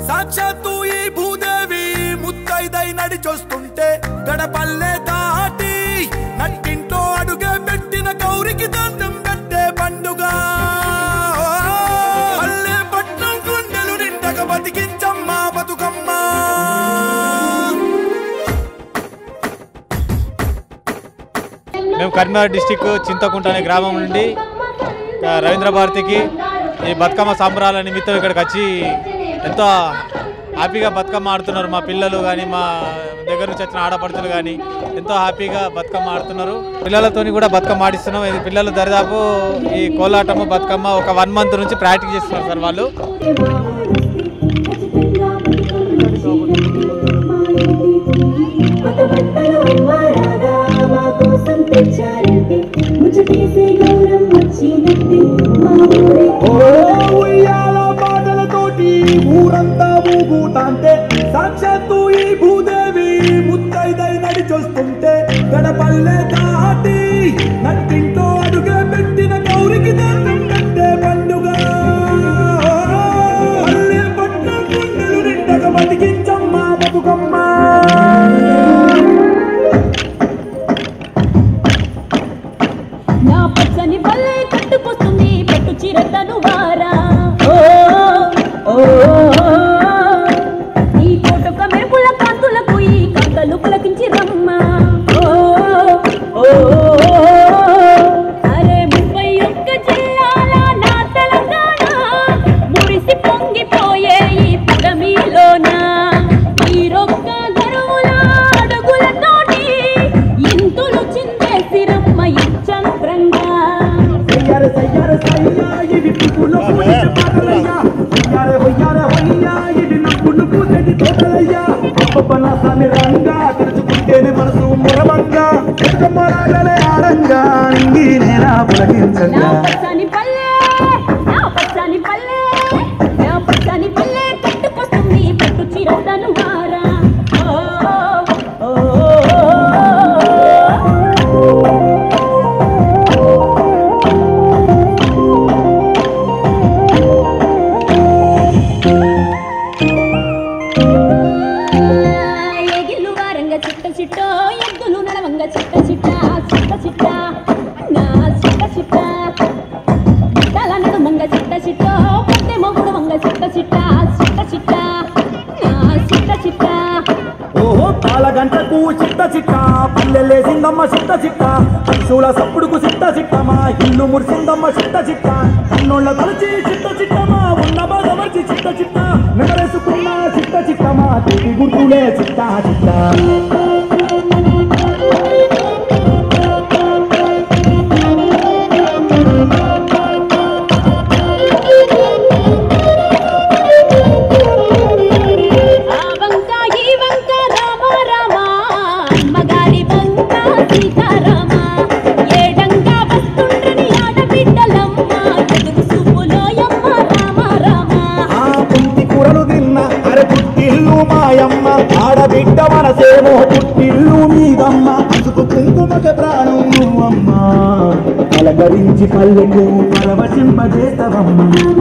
సాక్షాత్తు ఈ భూదేవి ముత్తైదై నడిచొస్తుంటే గడపల్లే దాటి నట్టింట్లో అడుగే పెట్టిన గౌరికి దండం పెట్టే పండుగ పల్లె పట్నం గుండెలు నిండగ బతికించమ్మా బతుకమ్మా మేము కరీంనగర్ డిస్టిక్ చింతకుంట అనే గ్రామం నుండి ఆ, రవీంద్ర భారతికి ఈ బతుకమ్మ సంబరాల నిమిత్తం ఇక్కడికి వచ్చి ఎంతో హ్యాపీగా బతుకమ్మ ఆడుతున్నారు మా పిల్లలు కానీ మా దగ్గర నుంచి వచ్చిన ఆడపడుతులు కానీ ఎంతో హ్యాపీగా బతుకమ్మ ఆడుతున్నారు పిల్లలతోని కూడా బతుకమ్మ ఆడిస్తున్నాం ఇది పిల్లలు దరిదాపు ఈ కోలాటము బతుకమ్మ ఒక వన్ మంత్ నుంచి ప్రాక్టీస్ చేస్తున్నారు సార్ వాళ్ళు కొత్త బట్టలు అమ్మారాగా మా కోసం తెచ్చారంటే ముచ్చటేసే గౌరవం వచ్చినట్టే మా ఊరే ఓ ఉయ్యాల పాటలతోటి ఊరంతా ఊగుతాంటే సాక్షాత్తు ఈ భూదేవి ముత్తైదై నడిచొస్తుంటే గడపల్లె దాటి నట్టింట్లో అడుగే పెట్టిన గౌరికి దండం కట్టే పండుగ పల్లె పట్నం గుండెలు నిండగా బతికించమ్మా బతుకమ్మా నా పచ్చని పల్లె కట్టుకొస్తుంది పట్టు చీరతను వారా ఓ, ఓ, ఓ. ఈ కోటొక్క మెరుపుల కాంతులకు ఈ కాంతలు పులకించి రమ్మ ఓ, ఓ, ఓ. అరే ముప్పై ఒక్క జిల్లాల నా తెలంగాణ మురిసి పొంగిపోయే ఈ పుడమిలోన ఈరొక్క గరువుల అడుగులతోటి ఇంతులు చిందేసి రమ్మ ఇచ్చంత్రంగా సయ్యారే సయ్యారే సయ్యా ఇది పువ్వుల పూజ పాటలయ్యా సయ్యారే హొయ్యారే హొయ్యా ఇది నవ్వులు పూజటి తోటలయ్యా అప్పపనాసాన్ని రంగా తెలుసుకుంటేనే మనసు మురవంగా ఎక్కమరాగలే ఆడంగా ఇంగి నేనా నా పులకించంగా పచ్చని పల్లె నా పచ్చని పల్లె నా పచ్చని పల్లె కట్టుకొస్తుంది పట్టు చీరతను వారా ఓ, ఓ, ఓ, ఓ. ఎగిళ్ళు వారంగ చిట్ట చిట్టో ఎద్దులు నడవంగ చిట్ట చిట్ట చిట్ట చిట్ట నా చిట్ట చిట్ట తల నడుమంగ చిట్ట చిట్టో పొద్దె మొగుడు వంగ చిట్ట చిట్ట చిట్ట చిట్ట నా చిట్ట చిట్ట ఓహో తాళ గంటకు చిట్ట చిట్ట పల్లెలేసిందమ్మ చిట్ట చిట్ట పశువుల సప్పుడుకు చిట్ట చిట్టమా ఇల్లు మురిసిందమ్మ చిట్ట చిట్ట కన్నోళ్ళ తలచి చిట్ట చిట్టమా ఉన్న బాధ మర్చి చిట్ట చిట్ట నెమరేసుకున్న చిట్ట చిట్టమా తిరిగి గుర్తులే చిట్ట చిట్ట ఆ వంక ఈ వంక రామ రామ అమ్మగారి వంక సీతారామ ఏడంగా వస్తుండ్రని ఆడబిడ్డలమ్మ ఎదురు చూపులోయమ్మ రామ రామ ఆ పుంటి కూరలు తిన్న అరే పుట్టిల్లు మాయమ్మ ఆడబిడ్డ మనసేమో పుట్టిల్లు మీదమ్మ అసుకు కుంకుమక ప్రాణం నువ్వమ్మ అలకరించి పల్లెకు పరవశింపజేతవమ్మ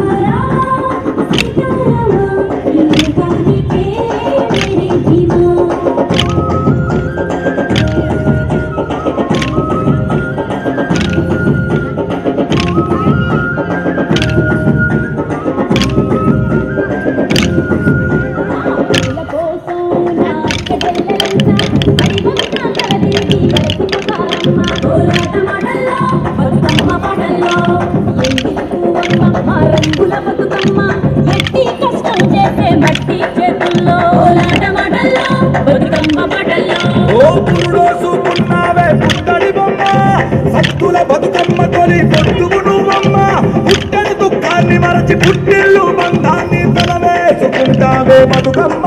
మట్టి చేతుల్లో లాట మాటల్లో బతుకమ్మ పాటల్లో ఓ పురుడోసుకున్నావే పుట్టడి బొమ్మ సత్తుల బతుకమ్మ తొలి పొట్టుకు నువ్వమ్మ పుట్టని దుఃఖాన్ని మరచి పుట్టిల్లు బంధాన్ని తల వేసుకుంటావే బతుకమ్మ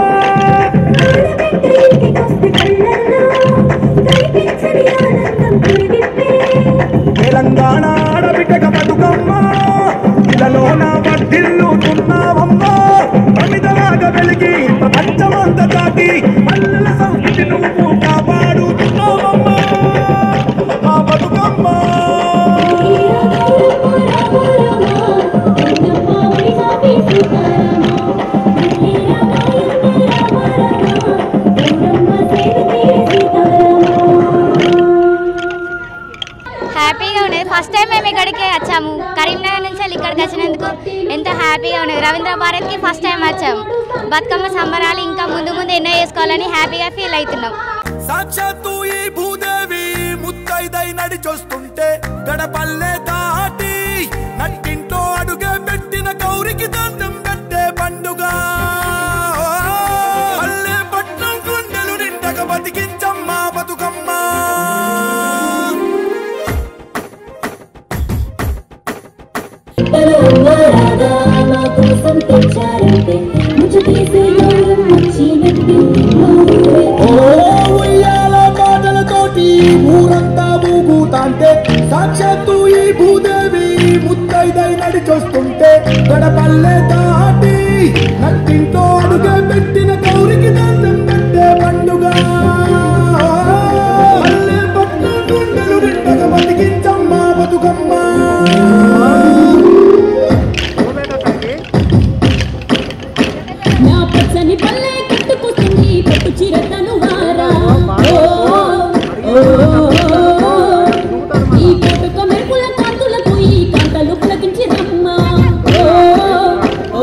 తెలంగాణ ఆడబిడ్డక బతుకమ్మ ఇలలోన వర్ధిల్లుతున్నావమ్మ ప్రమిదలాగా వెలిగి ప్రపంచమంత దాటి పల్లెల సంస్కృతి నువ్వు కాపాడుతున్నావమ్మ మా బతుకమ్మ రామ రామ రామ రామ రామ ఇక్కడికే వచ్చాము కరీంనగర్ నుంచి వెళ్ళి ఇక్కడికి వచ్చినందుకు ఎంతో హ్యాపీగా ఉన్నది రవీంద్ర భారత్కి ఫస్ట్ టైం వచ్చాము బతుకమ్మ సంబరాలు ఇంకా ముందు ముందు ఎన్నో చేసుకోవాలని హ్యాపీగా ఫీల్ అవుతున్నాం సాక్షాత్తు ఈ భూదేవి ముత్తైదై నడిచొస్తుంటే గడపల్లే దాటి నట్టింట్లో అడుగే పెట్టిన గౌరికి దండం పెట్టే పండుగ పల్లె పట్నం గుండెలు నిండగ బతికించమ్మా బతుకమ్మా ఓ ఉయ్యాల పాటలతోటి ఊరంతా ఊగుతాంటే సాక్షాత్తు ఈ భూదేవి ముత్తైదై నడిచొస్తుంటే గడపల్లె దాటి నట్టింట్లో అడుగే పెట్టిన గౌరికి దండం పెట్టే పండుగ పల్లె పట్నం గుండెలు నిండగ బతికించమ్మా బతుకమ్మా నా పచ్చని పల్లె కట్టుకొస్తుంది పట్టు చీరతను వారా ఓ, ఓ, ఓ, ఈ కోటుక మెరుపుల కాంతులకు ఈ కాంతలు పులకించి రమ్మ ఓ, ఓ,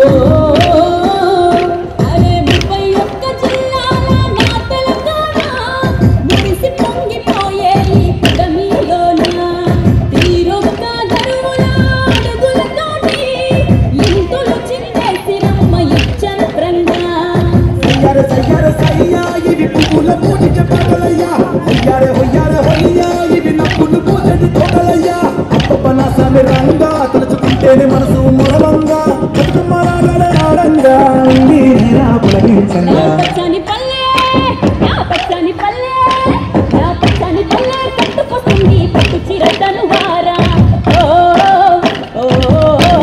అరే ముప్పై ఒక్క జిల్లాల నా తెలంగాణ మురిసి పొంగిపోయే ఈ పుడమిలోన తీరొక్క గరువుల అడుగులతోటి ఇంతులు చిందేసి రమ్మ ఇచ్చంత్రంగా సయ్యారే సయ్యారే సయ్యా ఇవి పువ్వుల పూజించే పాటలయ్యా హొయ్యారే హొయ్యారే హొయ్యా ఇవి నప్పులు పూజని తోటలయ్యా అప్పనాసాన్ని రంగా తలుచుకుంటేనే మనసు మొరవంగా బతుకమ్మలాడే ఆడంగా నీరా నా పులగించంగా పచ్చని పల్లె నా పచ్చని పల్లె నా పచ్చని పల్లె కట్టుకొస్తుంది పట్టు చిరతను వారా ఓ, ఓ, ఓ,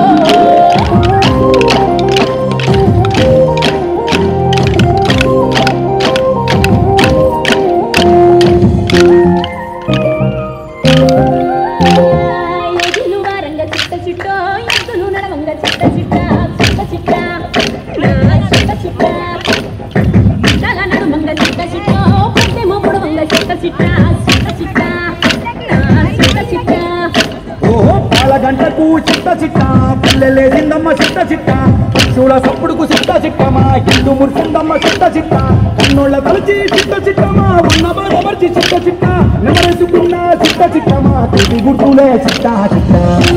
ఎగిలు వారంగ చిట్ట చిట్టో ఎద్దులు నడవంగ చిట్ట చిట్ట చిట్ట చిట్ట నా చిట్ట చిట్ట తల నడుమంగ చిట్ట చిట్టో పొద్దెమో పొడవంగ చిట్ట చిట్ట చిట్ట చిట్ట నా చిట్ట చిట్ట ఓ పాల గంటకు చిట్ట చిట్ట పల్లెలేసిందమ్మ చిట్ట చిట్ట పశువుల సప్పుడుకు చిట్ట చిట్టమా ఇల్లు మురిసిందమ్మ చిట్ట చిట్ట కన్నోళ్ళ తలచి చిట్ట చిట్టమా ఉన్న బాధపరిచి చిట్ట చిట్ట నెమరేసుకున్న చిట్ట చిట్టమా తుది గుర్తులే చిట్ట చిట్ట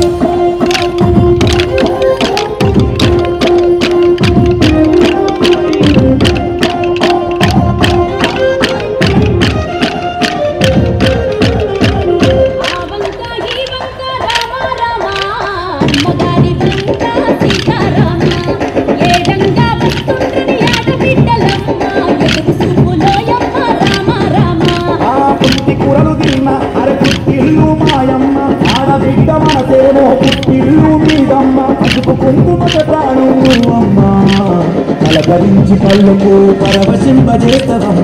ఆ వంక ఈ వంక రామ రామ అమ్మగారి వంక సీతారామ ఏడంగా వస్తుంటది ఆడబిడ్డలమ్మ ఎదుగు సుబ్బులోయమ్మ రామ రామ ఆ పుట్టి కూరలు తిన్న అరే పుట్టిల్లు మాయమ్మ ఆడబిడ్డ మనసేమో పుట్టిల్లు మీదమ్మ పసుపు కుంకుమ ప్రాణు అమ్మ అలకరించి పళ్ళకు పరవశింపజేస్తదమ్మ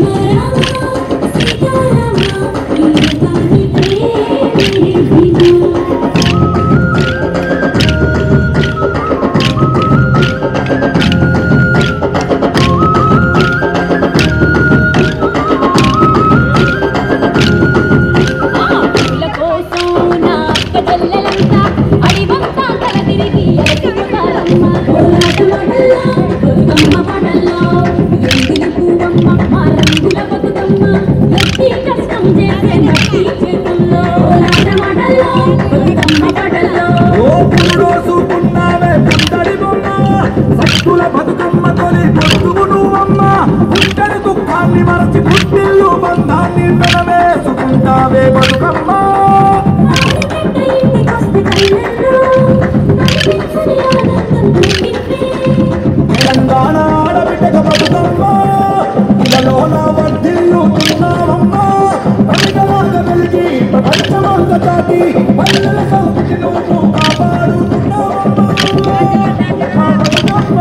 పూల కోసం నా అక్క చెల్లెలంతా అడివంతా తల తిరిగి అలసిపోతారమ్మ. కోలాట మాటల్లో, బతుకమ్మ పాటల్లో, ఎంగిలి పువ్వమ్మ, మా రంగుల బతుకమ్మ, ఎత్తి కష్టం చేసే నట్టి చేతుల్లో. కోలాట మాటల్లో, బతుకమ్మ పాటల్లో, ఓ రోజుకున్నావే పుట్టడి బొమ్మ సత్తుల బతుకమ్మ తొలి పొడుగు నువ్వమ్మ పుట్టడి దుఃఖాన్ని మరచి పుట్టిల్లు బంధాన్ని మెడవేసుకుంటావే బతుకమ్మ ఆడబిడ్డ ఇంటికొస్తే కళ్ళల్లో, కనిపించని ఆనందం పుట్టింది. తెలంగాణ ఆడబిడ్డగ బతుకమ్మ ఇలాలోన వర్ధిల్లుతున్నావమ్మ పవిత్రమార్గ వెలిగి ప్రపంచమార్గ చాటి పల్లెల సంస్కృతి నువ్వు కాపాడుతున్నావమ్మ మా బతుకమ్మ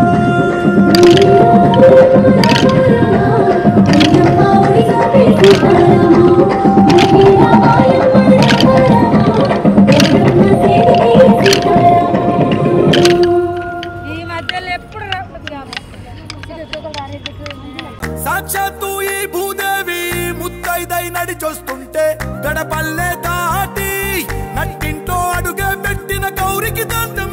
ఈ మధ్యలో ఎప్పుడు రా- సాక్షాత్తు ఈ భూదేవి ముత్తైదై నడిచొస్తుంటే గడపల్లె దాటి నట్టింట్లో అడుగే పెట్టిన గౌరికి దండం